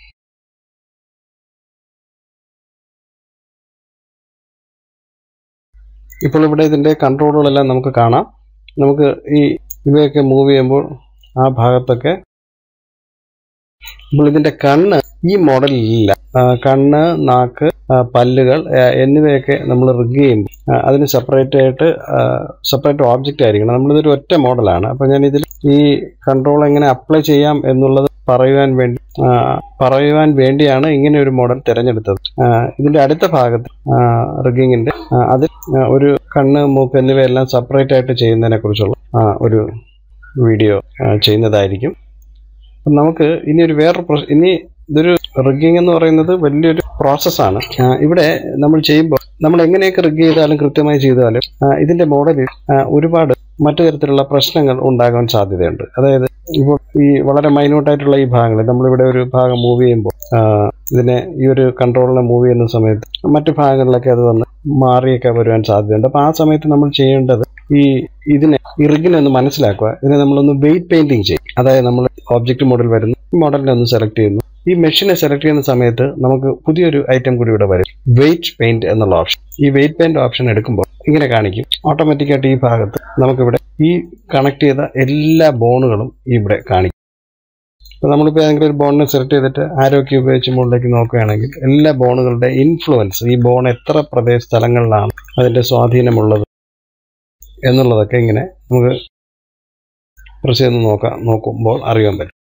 ഇപ്പോൾ ഇവിടെ ഇതിൻ്റെ കൺട്രോളുകളെല്ലാം നമുക്ക് കാണാം നമുക്ക് ഈ ഇവയൊക്കെ മൂവ് ചെയ്യുമ്പോൾ ആ ഭാഗത്തൊക്കെ ഇപ്പോൾ ഇതിൻ്റെ കണ്ണ് ഈ മോഡലിൽ ഇല്ല ആ, കണ്ണ് നാക്ക് ആ, പല്ലുകൾ ആ, എന്നിവയൊക്കെ നമ്മൾ റിഗ് ചെയ്യുമ്പോൾ ആ, അതിന് സെപ്പറേറ്റ് ആയിട്ട് സെപ്പറേറ്റ് ഓബ്ജക്റ്റ് ആയിരിക്കണം നമ്മളിതൊരു ഒറ്റ മോഡലാണ് അപ്പോൾ ഞാൻ ഇതിൽ ഈ കൺട്രോൾ എങ്ങനെ അപ്ലൈ ചെയ്യാം എന്നുള്ളത് പറയുവാൻ വേണ്ടി ആ, പറയുവാൻ വേണ്ടിയാണ് ഇങ്ങനെ ഒരു മോഡൽ തിരഞ്ഞെടുത്തത് ആ, ഇതിന്റെ അടുത്ത ഭാഗത്ത് റിഗിങ്ങിന്റെ അതിൽ ആ, ഒരു കണ്ണ് മൂക്ക് എന്നിവയെല്ലാം സെപ്പറേറ്റ് ആയിട്ട് ചെയ്യുന്നതിനെ കുറിച്ചുള്ള ഒരു വീഡിയോ ആ, ചെയ്യുന്നതായിരിക്കും അപ്പം നമുക്ക് ഇനി ഒരു വേറൊരു പ്രൊ- ഇനി ഇതൊരു റിഗിങ് എന്ന് പറയുന്നത് വലിയൊരു പ്രോസസ്സാണ് ഇവിടെ നമ്മൾ ചെയ്യുമ്പോൾ നമ്മൾ എങ്ങനെയൊക്കെ റിഗ് ചെയ്താലും കൃത്യമായി ചെയ്താലും ആ, ഇതിന്റെ മോഡലിൽ ആ, ഒരുപാട് മറ്റു തരത്തിലുള്ള പ്രശ്നങ്ങൾ ഉണ്ടാകാൻ സാധ്യതയുണ്ട് അതായത് ഇപ്പോൾ ഈ വളരെ മൈന്യൂട്ടായിട്ടുള്ള ഈ ഭാഗങ്ങൾ നമ്മളിവിടെ ഒരു ഭാഗം മൂവ് ചെയ്യുമ്പോൾ ആ, ഇതിനെ ഈ ഒരു കൺട്രോളിനെ മൂവ് ചെയ്യുന്ന സമയത്ത് മറ്റു ഭാഗങ്ങളിലൊക്കെ അത് വന്ന് മാറിയൊക്കെ വരുവാൻ സാധ്യതയുണ്ട് അപ്പോൾ ആ സമയത്ത് നമ്മൾ ചെയ്യേണ്ടത് ഈ ഇതിനെ ഈ റിഗിനെ ഒന്ന് മനസ്സിലാക്കുക ഇതിനെ നമ്മളൊന്ന് വെയിറ്റ് പെയിന്റിങ് ചെയ്യും അതായത് നമ്മൾ ഒബ്ജക്റ്റ് മോഡൽ വരുന്നു ഈ മോഡലിനെ ഒന്ന് സെലക്ട് ചെയ്യുന്നു ഈ മെഷീനെ സെലക്ട് ചെയ്യുന്ന സമയത്ത് നമുക്ക് പുതിയൊരു ഐറ്റം കൂടി ഇവിടെ വരും വെയിറ്റ് പെയിന്റ് എന്നുള്ള ഓപ്ഷൻ ഈ വെയിറ്റ് പെയിന്റ് ഓപ്ഷൻ എടുക്കുമ്പോൾ ഇങ്ങനെ കാണിക്കും ഓട്ടോമാറ്റിക്കായിട്ട് ഈ ഭാഗത്ത് നമുക്കിവിടെ ഈ കണക്ട് ചെയ്ത എല്ലാ ബോണുകളും ഇവിടെ കാണിക്കും അപ്പോൾ നമ്മളിപ്പോൾ ഏതെങ്കിലും ഒരു ബോണിനെ സെലക്ട് ചെയ്തിട്ട് ആരോഗ്യം ഉപയോഗിച്ച് മുകളിലേക്ക് നോക്കുകയാണെങ്കിൽ എല്ലാ ബോണുകളുടെ ഇൻഫ്ലുവൻസ് ഈ ബോൺ എത്ര പ്രദേശ സ്ഥലങ്ങളിലാണ് അതിൻ്റെ സ്വാധീനമുള്ളത് എന്നുള്ളതൊക്കെ ഇങ്ങനെ നമുക്ക് പ്രസ് ചെയ്ത് നോക്കാം നോക്കുമ്പോൾ അറിയാൻ പറ്റും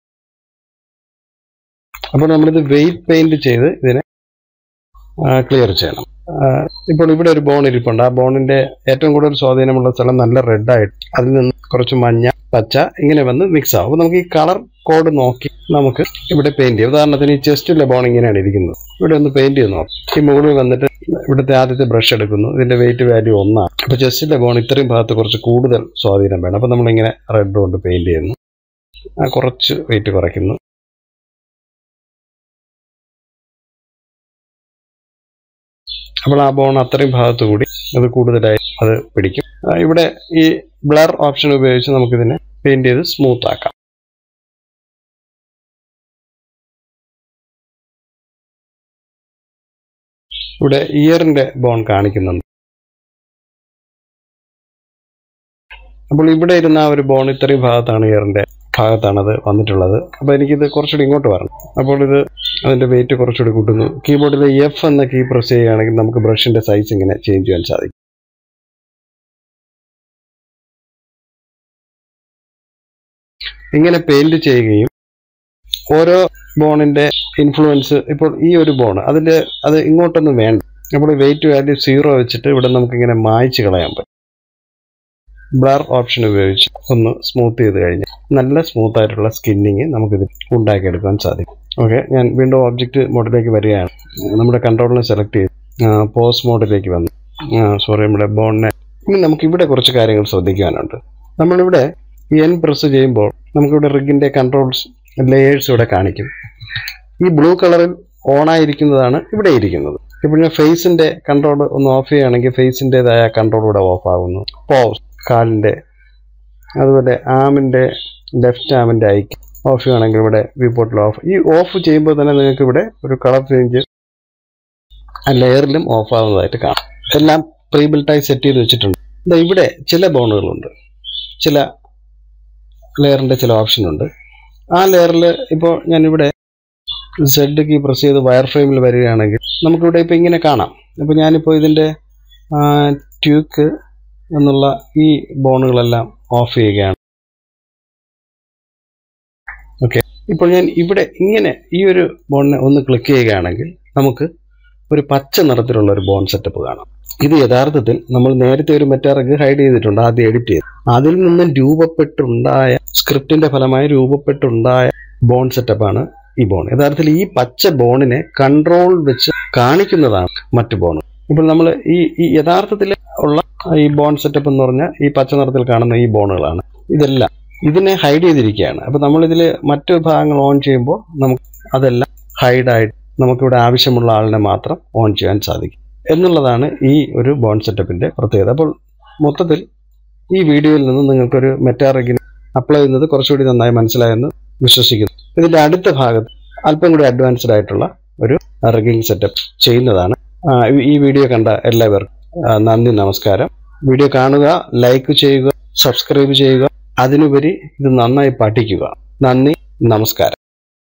അപ്പോൾ നമ്മളിത് വെയിറ്റ് പെയിന്റ് ചെയ്ത് ഇതിനെ ക്ലിയർ ചെയ്യണം ആ, ഇപ്പോൾ ഇവിടെ ഒരു ബോൺ ഇരിപ്പുണ്ട് ആ ബോണിന്റെ ഏറ്റവും കൂടുതൽ സ്വാധീനമുള്ള സ്ഥലം നല്ല റെഡ് ആയിട്ട് അതിൽ നിന്ന് കുറച്ച് മഞ്ഞ പച്ച ഇങ്ങനെ വന്ന് മിക്സ് ആവും അപ്പോൾ നമുക്ക് ഈ കളർ കോഡ് നോക്കി നമുക്ക് ഇവിടെ പെയിന്റ് ചെയ്യാം ഉദാഹരണത്തിന് ഈ ചെസ്റ്റിലെ ബോൺ ഇങ്ങനെയാണ് ഇരിക്കുന്നത് ഇവിടെ ഒന്ന് പെയിന്റ് ചെയ്ത് നോക്കാം ഈ മുകളിൽ വന്നിട്ട് ഇവിടുത്തെ ആദ്യത്തെ ബ്രഷ് എടുക്കുന്നു ഇതിന്റെ വെയിറ്റ് വാല്യൂ ഒന്നാണ് അപ്പോൾ ചെസ്റ്റിലെ ബോൺ ഇത്രയും ഭാഗത്ത് കുറച്ച് കൂടുതൽ സ്വാധീനം വേണം അപ്പോൾ നമ്മളിങ്ങനെ റെഡ് കൊണ്ട് പെയിന്റ് ചെയ്യുന്നു ആ, കുറച്ച് വെയിറ്റ് കുറയ്ക്കുന്നു അപ്പോൾ ആ ബോൺ അത്രയും ഭാഗത്ത് കൂടി അത് കൂടുതലായി അത് പിടിക്കും ആ, ഇവിടെ ഈ ബ്ലർ ഓപ്ഷൻ ഉപയോഗിച്ച് നമുക്കിതിനെ പെയിന്റ് ചെയ്ത് സ്മൂത്ത് ആക്കാം ഇവിടെ ഇയറിന്റെ ബോൺ കാണിക്കുന്നുണ്ട് അപ്പോൾ ഇവിടെ ഇരുന്ന ആ ഒരു ബോൺ ഇത്രയും ഭാഗത്താണ് ഇയറിന്റെ ഭാഗത്താണ് അത് വന്നിട്ടുള്ളത് അപ്പോൾ എനിക്കിത് കുറച്ചുകൂടി ഇങ്ങോട്ട് വരണം അപ്പോൾ ഇത് അതിന്റെ വെയിറ്റ് കുറച്ചുകൂടി കൂട്ടുന്നു കീബോർഡിൽ എഫ് എന്ന കീ പ്രസ് ചെയ്യുകയാണെങ്കിൽ നമുക്ക് ബ്രഷിന്റെ സൈസ് ഇങ്ങനെ ചേഞ്ച് ചെയ്യാൻ സാധിക്കും ഇങ്ങനെ പെയിന്റ് ചെയ്യുകയും ഓരോ ബോണിന്റെ ഇൻഫ്ലുവൻസ് ഇപ്പോൾ ഈ ഒരു ബോൺ അതിന്റെ അത് ഇങ്ങോട്ടൊന്നും വേണ്ട അപ്പോൾ വെയിറ്റ് വാല്യൂ സീറോ വെച്ചിട്ട് ഇവിടെ നമുക്ക് ഇങ്ങനെ മായ്ച്ച് കളയാൻ പറ്റും ബ്ലർ ഓപ്ഷൻ ഉപയോഗിച്ച് ഒന്ന് സ്മൂത്ത് ചെയ്ത് കഴിഞ്ഞാൽ നല്ല സ്മൂത്ത് ആയിട്ടുള്ള സ്കിന്നിങ് നമുക്കിത് ഉണ്ടാക്കിയെടുക്കാൻ സാധിക്കും ഓക്കെ ഞാൻ വീണ്ടും ഒബ്ജക്റ്റ് മോഡിലേക്ക് വരികയാണ് നമ്മുടെ കൺട്രോളിനെ സെലക്ട് ചെയ്ത് പോസ്റ്റ് മോഡിലേക്ക് വന്നു സോറി നമ്മുടെ ബോണിനെ ഇനി നമുക്ക് ഇവിടെ കുറച്ച് കാര്യങ്ങൾ ശ്രദ്ധിക്കാനുണ്ട് നമ്മളിവിടെ എൻ പ്രസ് ചെയ്യുമ്പോൾ നമുക്കിവിടെ റിഗിന്റെ കൺട്രോൾസ് ലെയേഴ്സ് ഇവിടെ കാണിക്കും ഈ ബ്ലൂ കളറിൽ ഓൺ ആയിരിക്കുന്നതാണ് ഇവിടെ ഇരിക്കുന്നത് ഇപ്പോൾ ഞാൻ ഫേസിന്റെ കൺട്രോൾ ഒന്ന് ഓഫ് ചെയ്യുകയാണെങ്കിൽ ഫേസിൻ്റെതായ കൺട്രോൾ ഇവിടെ ഓഫ് ആകുന്നു പോസ് കാലിന്റെ അതുപോലെ ആമിന്റെ ലെഫ്റ്റ് ആമിന്റെ ഐക്ക് ഓഫ് ചെയ്യുകയാണെങ്കിൽ ഇവിടെ വ്യൂ പോർട്ടിൽ ഓഫ് ഈ ഓഫ് ചെയ്യുമ്പോൾ തന്നെ നിങ്ങൾക്ക് ഇവിടെ ഒരു കളർ ചേഞ്ച് ആ ലെയറിലും ഓഫ് ആവുന്നതായിട്ട് കാണാം എല്ലാം പ്രീ ബിൽട്ടായി സെറ്റ് ചെയ്ത് വെച്ചിട്ടുണ്ട് ദാ ഇവിടെ ചില ബോണുകളുണ്ട് ചില ലെയറിന്റെ ചില ഓപ്ഷൻ ഉണ്ട് ആ ലെയറിൽ ഇപ്പോൾ ഞാനിവിടെ സെഡ് കീ പ്രസ് ചെയ്ത് വയർ ഫ്രെയിമിൽ വരികയാണെങ്കിൽ നമുക്കിവിടെ ഇപ്പോൾ ഇങ്ങനെ കാണാം അപ്പോൾ ഞാനിപ്പോൾ ഇതിൻ്റെ ട്യൂക്ക് എന്നുള്ള ഈ ബോണുകളെല്ലാം ഓഫ് ചെയ്യുകയാണ് ഓക്കെ ഇപ്പോൾ ഞാൻ ഇവിടെ ഇങ്ങനെ ഈ ഒരു ബോണിനെ ഒന്ന് ക്ലിക്ക് ചെയ്യുകയാണെങ്കിൽ നമുക്ക് ഒരു പച്ച നിറത്തിലുള്ള ഒരു ബോൺ സെറ്റപ്പ് കാണാം ഇത് യഥാർത്ഥത്തിൽ നമ്മൾ നേരത്തെ ഒരു മെറ്റാറഗ് ഹൈഡ് ചെയ്തിട്ടുണ്ട് ആദ്യം എഡിറ്റ് ചെയ്ത് അതിൽ നിന്നും രൂപപ്പെട്ടുണ്ടായ സ്ക്രിപ്റ്റിന്റെ ഫലമായി രൂപപ്പെട്ടുണ്ടായ ബോൺ സെറ്റപ്പാണ് ഈ ബോൺ യഥാർത്ഥത്തിൽ ഈ പച്ച ബോണിനെ കൺട്രോൾ വെച്ച് കാണിക്കുന്നതാണ് മറ്റു ബോൺ ഇപ്പോൾ നമ്മൾ ഈ ഈ യഥാർത്ഥത്തിൽ ഉള്ള ഈ ബോൺ സെറ്റപ്പ് എന്ന് പറഞ്ഞാൽ ഈ പച്ച നിറത്തിൽ കാണുന്ന ഈ ബോണുകളാണ് ഇതെല്ലാം ഇതിനെ ഹൈഡ് ചെയ്തിരിക്കുകയാണ് അപ്പോൾ നമ്മളിതിൽ മറ്റു ഭാഗങ്ങൾ ഓൺ ചെയ്യുമ്പോൾ നമുക്ക് അതെല്ലാം ഹൈഡായിട്ട് നമുക്കിവിടെ ആവശ്യമുള്ള ആളിനെ മാത്രം ഓൺ ചെയ്യാൻ സാധിക്കും എന്നുള്ളതാണ് ഈ ഒരു ബോൺ സെറ്റപ്പിന്റെ പ്രത്യേകത അപ്പോൾ മൊത്തത്തിൽ ഈ വീഡിയോയിൽ നിന്ന് നിങ്ങൾക്കൊരു മെറ്റാറിഗിന് അപ്ലൈ ചെയ്യുന്നത് കുറച്ചുകൂടി നന്നായി മനസ്സിലായെന്ന് വിശ്വസിക്കുന്നു ഇതിന്റെ അടുത്ത ഭാഗത്ത് അല്പം കൂടി അഡ്വാൻസ്ഡ് ആയിട്ടുള്ള ഒരു റിഗിംഗ് സെറ്റപ്പ് ചെയ്യുന്നതാണ് ആ, ഈ- ഈ വീഡിയോ കണ്ട എല്ലാവർക്കും ആ, നന്ദി നമസ്കാരം വീഡിയോ കാണുക ലൈക്ക് ചെയ്യുക സബ്സ്ക്രൈബ് ചെയ്യുക അതിനുപരി ഇത് നന്നായി പഠിക്കുക നന്ദി നമസ്കാരം